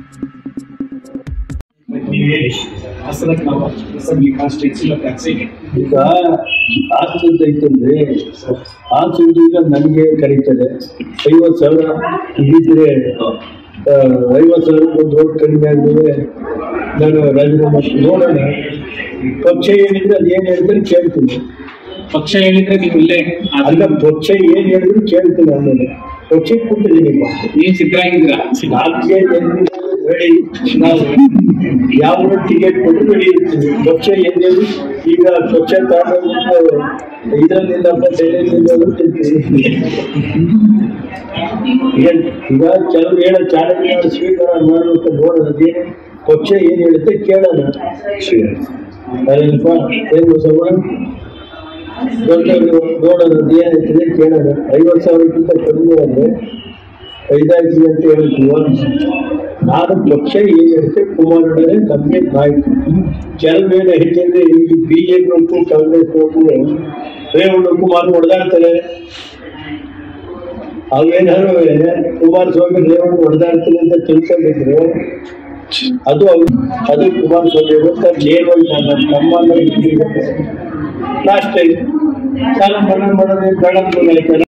ನೀವೇಳಿ ಅಸಲಕ್ಕೆ ನಾವು assembly constituency ಕನ್ಸಿಗೆ ಈಗ ಆಸ್ತಿ ಐತಂದ್ರೆ ಆಸ್ತಿ ಈಗ ನನಗೆ ಕರೀತಾರೆ ಐವತ್ತು ಸಾವಿರ ಇದ್ದಿದ್ರೆ ಆ, ಐವತ್ತು ಸಾವಿರ ಒಂದು ಓಟ್ ಕಡಿಮೆ ಆಗಿದೆ ನಾನು ರಾಜೀನಾಮೆ ಮಾಡ್ತೀನಿ. ನೋಡೋಣ ಪಕ್ಷ ಏನಿದ್ರೆ ಅದು ಏನು ಹೇಳ್ತಾರೆ ಕೇಳ್ತೀನಿ ಪಕ್ಷ ಹೇಳಿದ್ರೆ ನೀವು ಇಲ್ಲೇ ಅಲ್ಲ ಪಕ್ಷ ಏನು ಹೇಳಿದ್ರು ಕೇಳ್ತೀನಿ ಆಮೇಲೆ ಪಕ್ಷಕ್ಕೆ ಕೊಟ್ಟಿದ್ದೀನಿ ನೀವು ಸಿದ್ಧರಾಗಿದ್ದೀರಾ ನಾಲ್ಕೇ ರೆಡಿ ನಾವು ಯಾವ ಟಿಕೆಟ್ ಕೊಟ್ಟು ರೆಡಿ ಇರ್ತೀವಿ ಪಕ್ಷ ಏನೇನು ಈಗ ಪಕ್ಷ ತಗೊಂಡು ಇದರಿಂದ ಈಗ ಈಗ ಕೆಲವು ಹೇಳೋ ಚಾಲನೆ ಸ್ವೀಕಾರ ಮಾಡ್ಬೇಕು ನೋಡೋಣ ಅದೇನು ಪಕ್ಷ ಏನು ಹೇಳುತ್ತೆ ಕೇಳೋಣ ಅದೇನಪ್ಪ ಏನು ಸವಾಲ ದೊಡ್ಡವರು ನೋಡೋಣ ಅದೇನೈತಿದೆ ಕೇಳೋಣ ಐವತ್ತು ಸಾವಿರಕ್ಕಿಂತ ಕಡಿಮೆ ಆದರೆ ಐದಾಯ್ತು ಅಂತ ಹೇಳ್ತೀವ ನಾನು ಪಕ್ಷ ಏನ್ ಹೇಳುತ್ತೆ ಕುಮಾರಣ್ಣನೇ ನಮಗೆ ನಾಯಕ ಕೆಲವೇನು ಹೆಚ್ಚಂದ್ರೆ ಇಲ್ಲಿ BJP group congress group Revanna Kumar ಹೊಡೆದಾಡ್ತಾರೆ ಅವೇನಾದ್ರು ಕುಮಾರಸ್ವಾಮಿ ರೇವಣ್ಣ ಹೊಡೆದಾಡ್ತಾರೆ ಅಂತ ತಿಳ್ಕೊಂಡಿದ್ರೆ ಅದು ಅವ್ರು ಅದು ಕುಮಾರಸ್ವಾಮಿ ಅಂತ ನೇರವಾಗಿ ನಾನು ನಮ್ಮನ್ನ ಲಾಸ್ಟ್ ಟೈಮ್ ಸಾಲ ಮನ್ನಾ ಮಾಡೋದೇ ಬೇಡ ಅಂತ